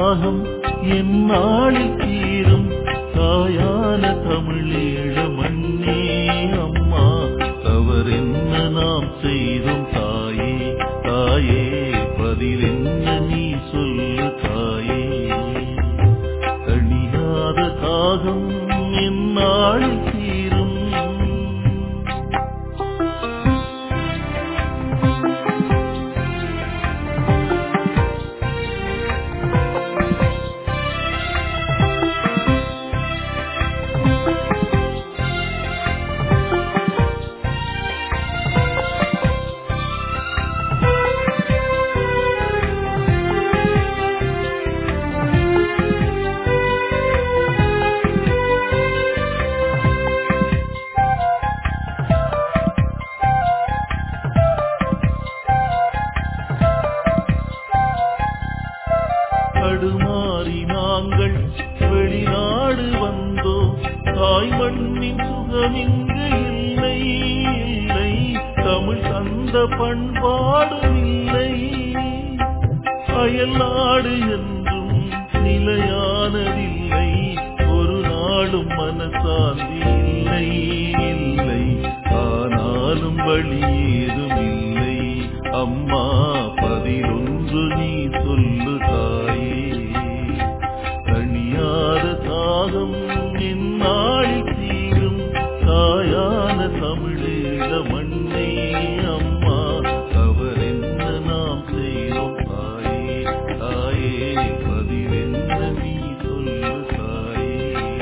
தாகம் என்னாளில் தீரும் தாயான தமிழீழ மண்ணே அம்மா தவறென்ன நாம் செய்தோம் தாயே தாயே பதிலென்ன நீ சொல்லு தாயே தணியாத தாகம் என்னாளில் தீரும் தடுமாறி நாங்கள் வெளிநாடு வந்தோம் தாய் மண்ணின் சுகமிங்கு இல்லை இல்லை தமிழ் தந்த பண்பாடு இல்லை அயல் நாடு என்றும் நிலையானதில்லை ஒரு நாளும் மனசாந்தி இல்லை இல்லை ஆனாலும் வழி ஏதும் இல்லை அம்மா பதிலொன்று நீ சொல்லு தாயே தனியாத தாகம் என்னாளி தீரும் தாயான தமிழீழ மண்ணே அம்மா தவறென்ன நாம் செய்தோம் தாயே தாயே பதிலென்ன நீ சொல்லு தாயே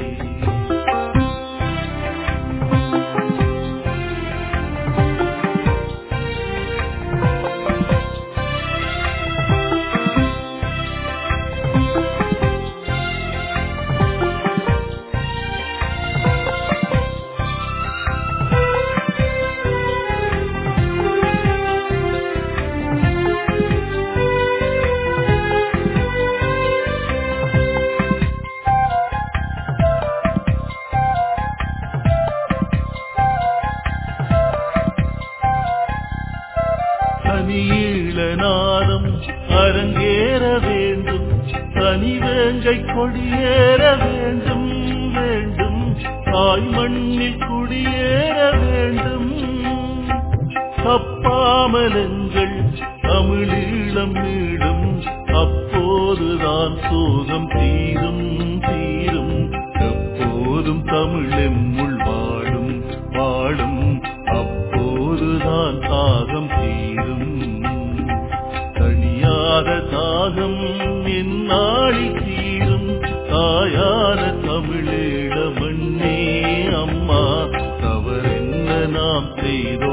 தனியீழ நாதம் அரங்கேற வேண்டும் தனி வேங்கை கொடியேற வேண்டும் வேண்டும் தாய் மண்ணில் குடியேற வேண்டும் தப்பாமலங்கள் தமிழீழம் நீடும் அப்போதுதான் சோகம் தீரும் தீரும் எப்போதும் தமிழெம்முள் வாடும் வாடும் அப்போதுதான் தாகம் தீரும் தனியாத தாகம் என்னாளி தீரும் தாயான தமிழீழ மண்ணே அம்மா தவறென்ன நாம் செய்தோம்